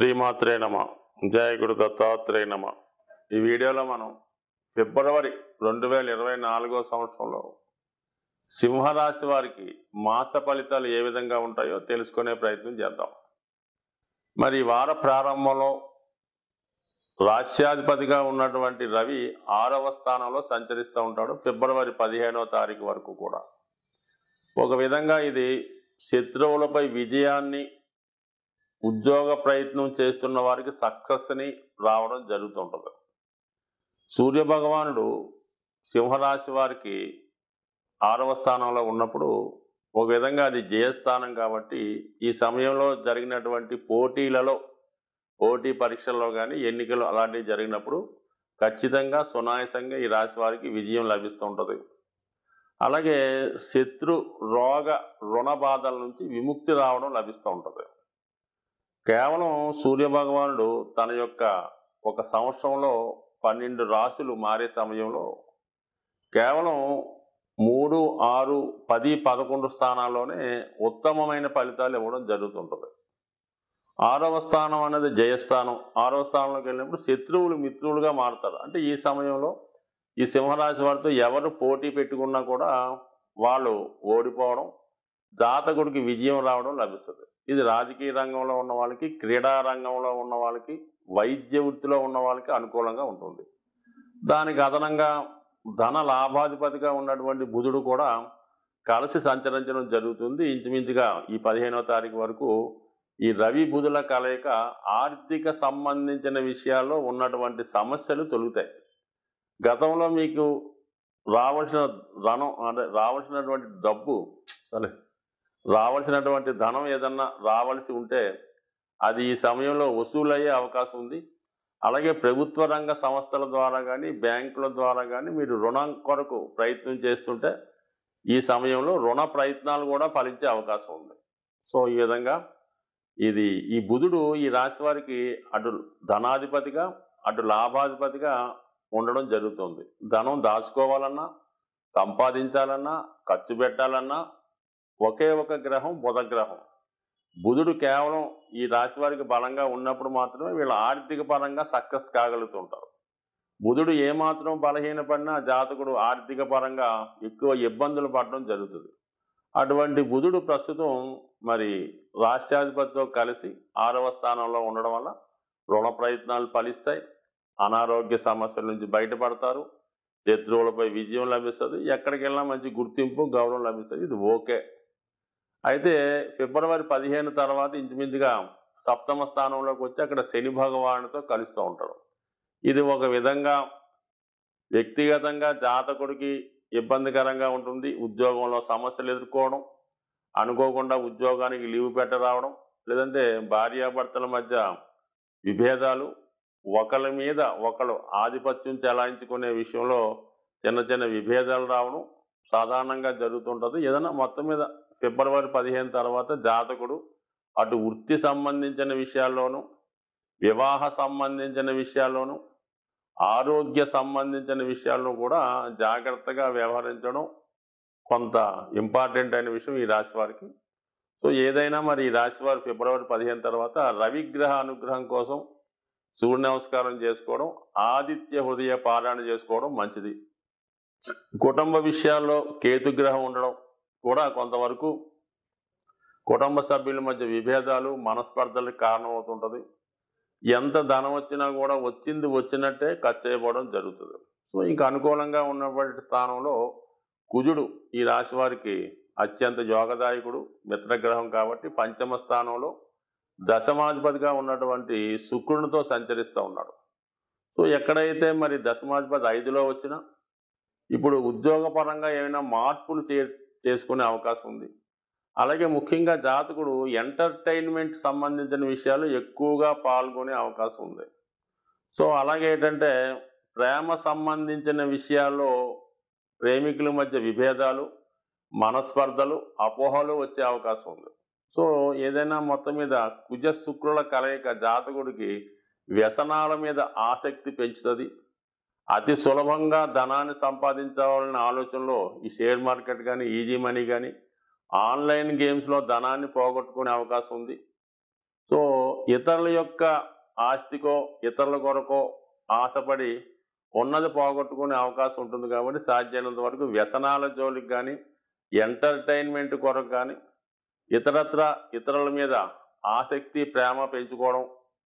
శ్రీమాత్రే నమ జయ గురు దత్తాత్రేయ నమ ఈ వీడియోలో మనం ఫిబ్రవరి రెండు వేల ఇరవై నాలుగో సంవత్సరంలో సింహరాశి వారికి మాస ఫలితాలు ఏ విధంగా ఉంటాయో తెలుసుకునే ప్రయత్నం చేద్దాం మరి ఈ వార ప్రారంభంలో రాష్ట్రాధిపతిగా ఉన్నటువంటి రవి ఆరవ స్థానంలో సంచరిస్తూ ఉంటాడు ఫిబ్రవరి పదిహేనవ తారీఖు వరకు కూడా ఒక విధంగా ఇది శత్రువులపై విజయాన్ని ఉద్యోగ ప్రయత్నం చేస్తున్న వారికి సక్సెస్ని రావడం జరుగుతుంటుంది సూర్య భగవానుడు సింహరాశి వారికి ఆరవ స్థానంలో ఉన్నప్పుడు ఒక విధంగా అది జయస్థానం కాబట్టి ఈ సమయంలో జరిగినటువంటి పోటీలలో పోటీ పరీక్షల్లో కానీ ఎన్నికలు అలాంటివి జరిగినప్పుడు ఖచ్చితంగా సునాయసంగా ఈ రాశి వారికి విజయం లభిస్తూ ఉంటుంది అలాగే శత్రు రోగ రుణ బాధల నుంచి విముక్తి రావడం లభిస్తూ ఉంటుంది కేవలం సూర్య భగవానుడు తన యొక్క ఒక సంవత్సరంలో పన్నెండు రాశులు మారే సమయంలో కేవలం మూడు ఆరు పది పదకొండు స్థానాల్లోనే ఉత్తమమైన ఫలితాలు ఇవ్వడం జరుగుతుంటుంది ఆరవ స్థానం అనేది జయస్థానం ఆరవ స్థానంలోకి వెళ్ళినప్పుడు శత్రువులు మిత్రులుగా మారుతారు అంటే ఈ సమయంలో ఈ సింహరాశి వారితో ఎవరు పోటీ పెట్టుకున్నా కూడా వాళ్ళు ఓడిపోవడం జాతకుడికి విజయం రావడం లభిస్తుంది ఇది రాజకీయ రంగంలో ఉన్న వాళ్ళకి క్రీడా రంగంలో ఉన్న వాళ్ళకి వైద్య వృత్తిలో ఉన్న వాళ్ళకి అనుకూలంగా ఉంటుంది దానికి అదనంగా ధన లాభాధిపతిగా ఉన్నటువంటి బుధుడు కూడా కలిసి సంచరించడం జరుగుతుంది ఇంచుమించుగా ఈ పదిహేనవ తారీఖు వరకు ఈ రవి బుధుల కలయిక ఆర్థిక సంబంధించిన విషయాల్లో ఉన్నటువంటి సమస్యలు తొలుగుతాయి గతంలో మీకు రావాల్సిన ధనం అంటే రావాల్సినటువంటి డబ్బు సరే రావాల్సినటువంటి ధనం ఏదన్నా రావాల్సి ఉంటే అది ఈ సమయంలో వసూలయ్యే అవకాశం ఉంది అలాగే ప్రభుత్వ రంగ సంస్థల ద్వారా కానీ బ్యాంకుల ద్వారా కానీ మీరు రుణం కొరకు ప్రయత్నం చేస్తుంటే ఈ సమయంలో రుణ ప్రయత్నాలు కూడా ఫలించే అవకాశం ఉంది సో ఈ విధంగా ఇది ఈ బుధుడు ఈ రాశి వారికి అటు ధనాధిపతిగా అటు లాభాధిపతిగా ఉండడం జరుగుతుంది ధనం దాచుకోవాలన్నా సంపాదించాలన్నా ఖర్చు పెట్టాలన్నా ఒకే ఒక గ్రహం బుధ గ్రహం బుధుడు కేవలం ఈ రాశి వారికి బలంగా ఉన్నప్పుడు మాత్రమే వీళ్ళు ఆర్థిక పరంగా సక్సెస్ కాగలుగుతుంటారు బుధుడు ఏమాత్రం బలహీనపడినా జాతకుడు ఆర్థిక పరంగా ఎక్కువ ఇబ్బందులు పడడం జరుగుతుంది అటువంటి బుధుడు ప్రస్తుతం మరి రాష్ట్రాధిపతితో కలిసి ఆరవ స్థానంలో ఉండడం వల్ల రుణ ప్రయత్నాలు ఫలిస్తాయి అనారోగ్య సమస్యల నుంచి బయటపడతారు శత్రువులపై విజయం లభిస్తుంది ఎక్కడికి వెళ్ళినా మంచి గుర్తింపు గౌరవం లభిస్తుంది ఇది ఓకే అయితే ఫిబ్రవరి పదిహేను తర్వాత ఇంచుమించుగా సప్తమ స్థానంలోకి వచ్చి అక్కడ శని భగవానుడితో కలుస్తూ ఉంటాడు ఇది ఒక విధంగా వ్యక్తిగతంగా జాతకుడికి ఇబ్బందికరంగా ఉంటుంది ఉద్యోగంలో సమస్యలు ఎదుర్కోవడం అనుకోకుండా ఉద్యోగానికి లీవ్ పెట్టరావడం లేదంటే భార్యాభర్తల మధ్య విభేదాలు ఒకరి మీద ఒకరు ఆధిపత్యం చెలాయించుకునే విషయంలో చిన్న చిన్న విభేదాలు రావడం సాధారణంగా జరుగుతుంటుంది ఏదైనా మొత్తం మీద ఫిబ్రవరి పదిహేను తర్వాత జాతకుడు అటు వృత్తి సంబంధించిన విషయాల్లోనూ వివాహ సంబంధించిన విషయాల్లోనూ ఆరోగ్య సంబంధించిన విషయాల్లో కూడా జాగ్రత్తగా వ్యవహరించడం కొంత ఇంపార్టెంట్ అయిన విషయం ఈ రాశి వారికి సో ఏదైనా మరి ఈ రాశి వారు ఫిబ్రవరి పదిహేను తర్వాత రవిగ్రహ అనుగ్రహం కోసం సూర్య నమస్కారం చేసుకోవడం ఆదిత్య హృదయ పారాయణ చేసుకోవడం మంచిది కుటుంబ విషయాల్లో కేతుగ్రహం ఉండడం కూడా కొంతవరకు కుటుంబ సభ్యుల మధ్య విభేదాలు మనస్పర్ధలకు కారణమవుతుంటుంది ఎంత ధనం వచ్చినా కూడా వచ్చింది వచ్చినట్టే ఖర్చు అయిపోవడం జరుగుతుంది సో ఇంకా అనుకూలంగా ఉన్నటువంటి స్థానంలో కుజుడు ఈ రాశి వారికి అత్యంత యోగదాయకుడు మిత్రగ్రహం కాబట్టి పంచమ స్థానంలో దశమాధిపతిగా ఉన్నటువంటి శుక్రునితో సంచరిస్తూ ఉన్నాడు సో ఎక్కడైతే మరి దశమాధిపతి ఐదులో వచ్చినా ఇప్పుడు ఉద్యోగపరంగా ఏమైనా మార్పులు చే చేసుకునే అవకాశం ఉంది అలాగే ముఖ్యంగా జాతకుడు ఎంటర్టైన్మెంట్ సంబంధించిన విషయాలు ఎక్కువగా పాల్గొనే అవకాశం ఉంది సో అలాగే ఏంటంటే ప్రేమ సంబంధించిన విషయాల్లో ప్రేమికుల మధ్య విభేదాలు మనస్పర్ధలు అపోహలు వచ్చే అవకాశం ఉంది సో ఏదైనా మొత్తం మీద కుజ శుక్రుల కలయిక జాతకుడికి వ్యసనాల మీద ఆసక్తి పెంచుతుంది అతి సులభంగా ధనాన్ని సంపాదించాలనే ఆలోచనలో ఈ షేర్ మార్కెట్ కానీ ఈజీ మనీ కానీ ఆన్లైన్ గేమ్స్లో ధనాన్ని పోగొట్టుకునే అవకాశం ఉంది సో ఇతరుల యొక్క ఆస్తికో ఇతరుల కొరకో ఆశపడి ఉన్నది పోగొట్టుకునే అవకాశం ఉంటుంది కాబట్టి సాధ్యమైనంత వరకు వ్యసనాల జోలికి కానీ ఎంటర్టైన్మెంట్ కొరకు కానీ ఇతరత్ర ఇతరుల మీద ఆసక్తి ప్రేమ పెంచుకోవడం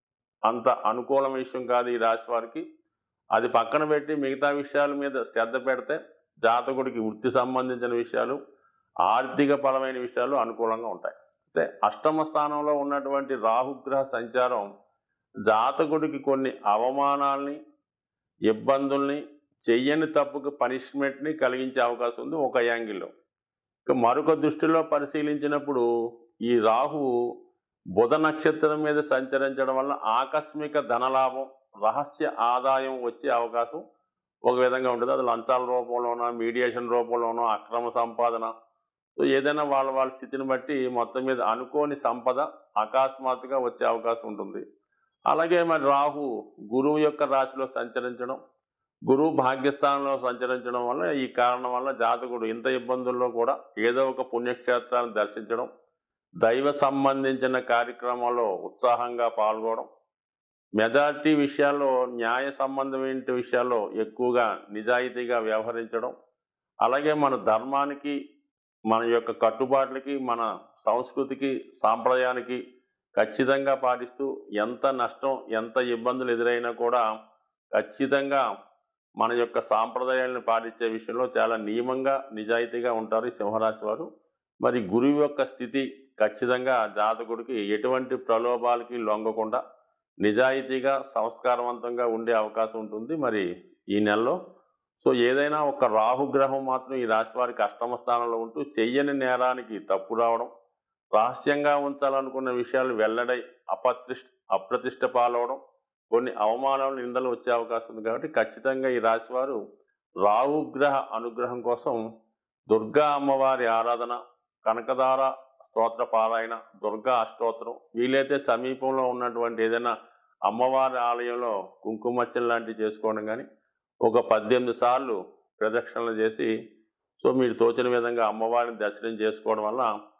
అంత అనుకూలం విషయం కాదు ఈ రాశి వారికి అది పక్కన పెట్టి మిగతా విషయాల మీద శ్రద్ధ పెడితే జాతకుడికి వృత్తి సంబంధించిన విషయాలు ఆర్థిక పరమైన విషయాలు అనుకూలంగా ఉంటాయి అయితే అష్టమ స్థానంలో ఉన్నటువంటి రాహుగ్రహ సంచారం జాతకుడికి కొన్ని అవమానాల్ని ఇబ్బందుల్ని చెయ్యని తప్పుకు పనిష్మెంట్ని కలిగించే అవకాశం ఉంది ఒక యాంగిల్లో ఇక మరొక దృష్టిలో పరిశీలించినప్పుడు ఈ రాహువు బుధ నక్షత్రం మీద సంచరించడం వల్ల ఆకస్మిక ధనలాభం రహస్య ఆదాయం వచ్చే అవకాశం ఒక విధంగా ఉంటుంది అది లంచాల రూపంలోనో మీడియేషన్ రూపంలోనో అక్రమ సంపాదన సో ఏదైనా వాళ్ళ వాళ్ళ స్థితిని బట్టి మొత్తం మీద అనుకోని సంపద అకస్మాత్తుగా వచ్చే అవకాశం ఉంటుంది అలాగే మరి రాహు గురువు యొక్క రాశిలో సంచరించడం గురువు భాగ్యస్థానంలో సంచరించడం వల్ల ఈ కారణం వల్ల జాతకుడు ఇంత ఇబ్బందుల్లో కూడా ఏదో ఒక పుణ్యక్షేత్రాన్ని దర్శించడం దైవ సంబంధించిన కార్యక్రమాల్లో ఉత్సాహంగా పాల్గొనడం మెజారిటీ విషయాల్లో న్యాయ సంబంధమైన విషయాల్లో ఎక్కువగా నిజాయితీగా వ్యవహరించడం అలాగే మన ధర్మానికి మన యొక్క కట్టుబాట్లకి మన సంస్కృతికి సాంప్రదాయానికి ఖచ్చితంగా పాటిస్తూ ఎంత నష్టం ఎంత ఇబ్బందులు ఎదురైనా కూడా ఖచ్చితంగా మన యొక్క సాంప్రదాయాలను పాటించే విషయంలో చాలా నియమంగా నిజాయితీగా ఉంటారు ఈ సింహరాశి వారు మరి గురువు యొక్క స్థితి ఖచ్చితంగా జాతకుడికి ఎటువంటి ప్రలోభాలకి లొంగకుండా నిజాయితీగా సంస్కారవంతంగా ఉండే అవకాశం ఉంటుంది మరి ఈ నెలలో సో ఏదైనా ఒక రాహుగ్రహం మాత్రం ఈ రాశి వారికి అష్టమ స్థానంలో ఉంటూ చెయ్యని నేరానికి తప్పు రావడం రహస్యంగా ఉంచాలనుకున్న విషయాలు వెల్లడై అపత్రిష్ట అప్రతిష్ట పాలవడం కొన్ని అవమానాలు నిందలు వచ్చే అవకాశం ఉంది కాబట్టి ఖచ్చితంగా ఈ రాశి వారు రాహుగ్రహ అనుగ్రహం కోసం దుర్గా అమ్మవారి ఆరాధన కనకదార స్తోత్ర పారాయణ దుర్గా అష్టోత్తరం వీలైతే సమీపంలో ఉన్నటువంటి ఏదైనా అమ్మవారి ఆలయంలో కుంకుమచ్చలు లాంటివి చేసుకోవడం కానీ ఒక పద్దెనిమిది సార్లు ప్రదక్షిణలు చేసి సో మీరు తోచిన విధంగా అమ్మవారిని దర్శనం చేసుకోవడం వల్ల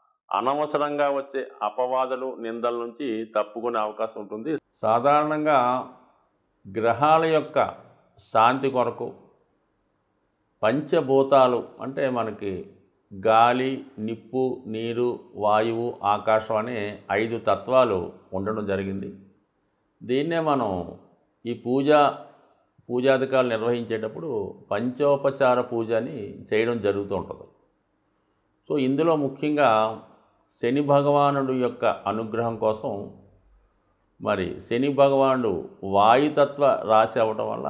అనవసరంగా వచ్చే అపవాదులు నిందల నుంచి తప్పుకునే అవకాశం ఉంటుంది సాధారణంగా గ్రహాల యొక్క శాంతి కొరకు పంచభూతాలు అంటే మనకి గాలి నిప్పు నీరు వాయువు ఆకాశం అనే ఐదు తత్వాలు ఉండడం జరిగింది దీన్నే మనం ఈ పూజ పూజాధికారులు నిర్వహించేటప్పుడు పంచోపచార పూజ అని చేయడం జరుగుతూ ఉంటుంది సో ఇందులో ముఖ్యంగా శని భగవానుడు యొక్క అనుగ్రహం కోసం మరి శని భగవానుడు వాయుతత్వ రాశి అవ్వటం వల్ల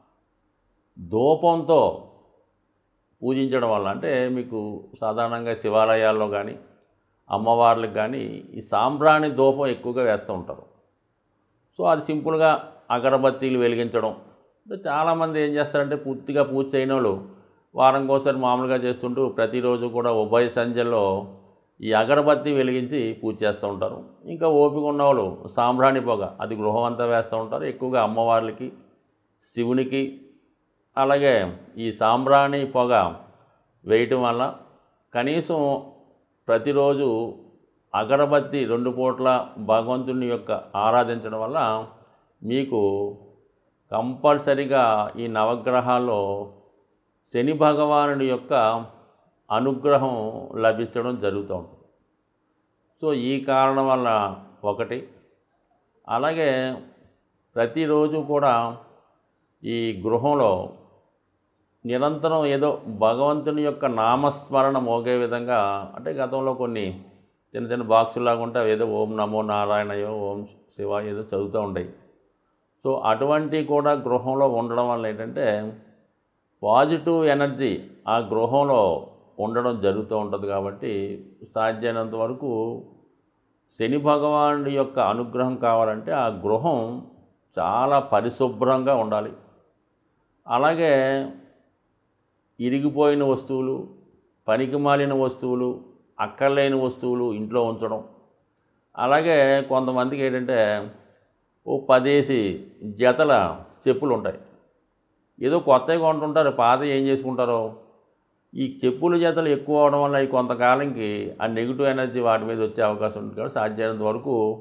ధూపంతో పూజించడం వల్ల అంటే మీకు సాధారణంగా శివాలయాల్లో కానీ అమ్మవార్లకు కానీ ఈ సాంబ్రాణి ధూపం ఎక్కువగా వేస్తూ ఉంటారు సో అది సింపుల్గా అగరబత్తీలు వెలిగించడం అంటే చాలామంది ఏం చేస్తారంటే పూర్తిగా పూజ చేయని వాళ్ళు వారంకోసారి మామూలుగా చేస్తుంటూ ప్రతిరోజు కూడా ఉభయ సంధ్యల్లో ఈ అగరబత్తి వెలిగించి పూజ చేస్తూ ఉంటారు ఇంకా ఓపిక ఉన్నవాళ్ళు సాంబ్రాణి పొగ అది గృహం అంతా వేస్తూ ఉంటారు ఎక్కువగా అమ్మవార్లకి శివునికి అలాగే ఈ సాంబ్రాణి పొగ వేయటం వల్ల కనీసం ప్రతిరోజు అగరబత్తి రెండు పూట్ల భగవంతుని యొక్క ఆరాధించడం వల్ల మీకు కంపల్సరిగా ఈ నవగ్రహాల్లో శని భగవానుడి యొక్క అనుగ్రహం లభించడం జరుగుతూ ఉంటుంది సో ఈ కారణం వల్ల ఒకటి అలాగే ప్రతిరోజు కూడా ఈ గృహంలో నిరంతరం ఏదో భగవంతుని యొక్క నామస్మరణ మోగే విధంగా అంటే గతంలో కొన్ని చిన్న చిన్న బాక్సులాగా ఉంటే అవి ఏదో ఓం నమో నారాయణయో ఓం శివ ఏదో చదువుతూ ఉంటాయి సో అటువంటి కూడా గృహంలో ఉండడం వల్ల ఏంటంటే పాజిటివ్ ఎనర్జీ ఆ గృహంలో ఉండడం జరుగుతూ ఉంటుంది కాబట్టి సాధ్యమైనంత వరకు శని భగవానుడి యొక్క అనుగ్రహం కావాలంటే ఆ గృహం చాలా పరిశుభ్రంగా ఉండాలి అలాగే ఇరిగిపోయిన వస్తువులు పనికిమాలిన వస్తువులు అక్కర్లేని వస్తువులు ఇంట్లో ఉంచడం అలాగే కొంతమందికి ఏంటంటే ఓ పదేసి జతల చెప్పులు ఉంటాయి ఏదో కొత్తవి కొంటుంటారు పాత ఏం చేసుకుంటారో ఈ చెప్పుల జతలు ఎక్కువ అవడం వల్ల ఈ కొంతకాలంకి ఆ నెగిటివ్ ఎనర్జీ వాటి మీద వచ్చే అవకాశం ఉంటుంది కాబట్టి సాధ్యమైనంత వరకు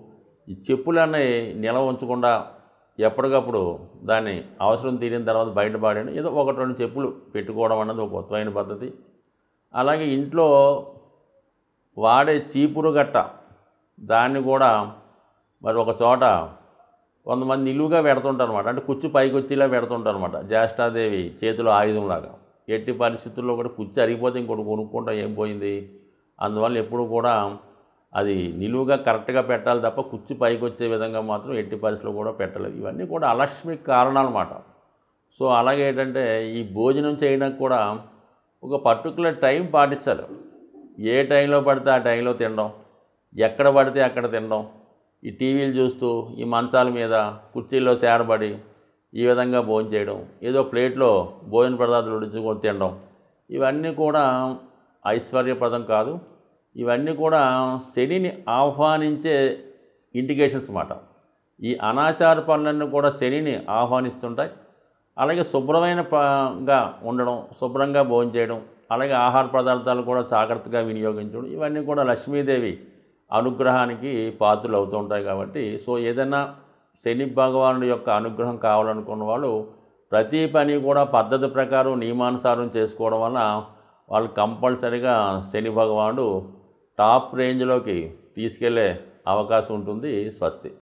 ఈ చెప్పులు అన్నవి నిల్వ ఉంచకుండా ఎప్పటికప్పుడు దాన్ని అవసరం తీరిన తర్వాత బయటపడేయడం ఏదో ఒకటి రెండు చెప్పులు పెట్టుకోవడం అన్నది ఒక కొత్తమైన పద్ధతి అలాగే ఇంట్లో వాడే చీపురు గట్ట దాన్ని కూడా మరి ఒక చోట కొంతమంది నిలువుగా పెడుతుంటారు అనమాట అంటే కుచ్చు పైకి వచ్చేలా పెడుతుంటారు అనమాట జ్యేష్ఠాదేవి చేతిలో ఆయుధంలాగా ఎట్టి పరిస్థితుల్లో కూడా కుచ్చు అరిగిపోతే ఇంకోటి కొనుక్కుంటా ఏం పోయింది అందువల్ల ఎప్పుడు కూడా అది నిలువుగా కరెక్ట్గా పెట్టాలి తప్ప కుచ్చు పైకి వచ్చే విధంగా మాత్రం ఎట్టి పరిస్థితుల్లో కూడా పెట్టలేదు ఇవన్నీ కూడా అలక్ష్మికి కారణాలు అన్నమాట సో అలాగే ఏంటంటే ఈ భోజనం చేయడానికి కూడా ఒక పర్టికులర్ టైం పాటించాలి ఏ టైంలో పడితే ఆ టైంలో తినడం ఎక్కడ పడితే అక్కడ తినడం ఈ టీవీలు చూస్తూ ఈ మంచాల మీద కుర్చీల్లో సేరబడి ఈ విధంగా భోజనం చేయడం ఏదో ప్లేట్లో భోజన పదార్థాలు ఉడుచుకొని తినడం ఇవన్నీ కూడా ఐశ్వర్యప్రదం కాదు ఇవన్నీ కూడా శనిని ఆహ్వానించే ఇండికేషన్స్ అన్నమాట ఈ అనాచార పనులన్నీ కూడా శనిని ఆహ్వానిస్తుంటాయి అలాగే శుభ్రమైన ప- ఉండడం శుభ్రంగా భోజనం చేయడం అలాగే ఆహార పదార్థాలు కూడా జాగ్రత్తగా వినియోగించడం ఇవన్నీ కూడా లక్ష్మీదేవి అనుగ్రహానికి పాత్రలు అవుతూ ఉంటాయి కాబట్టి సో ఏదైనా శని భగవానుడి యొక్క అనుగ్రహం కావాలనుకున్న వాళ్ళు ప్రతి పని కూడా పద్ధతి ప్రకారం నియమానుసారం చేసుకోవడం వల్ల వాళ్ళు కంపల్సరిగా శని భగవానుడు టాప్ రేంజ్లోకి తీసుకెళ్లే అవకాశం ఉంటుంది స్వస్తి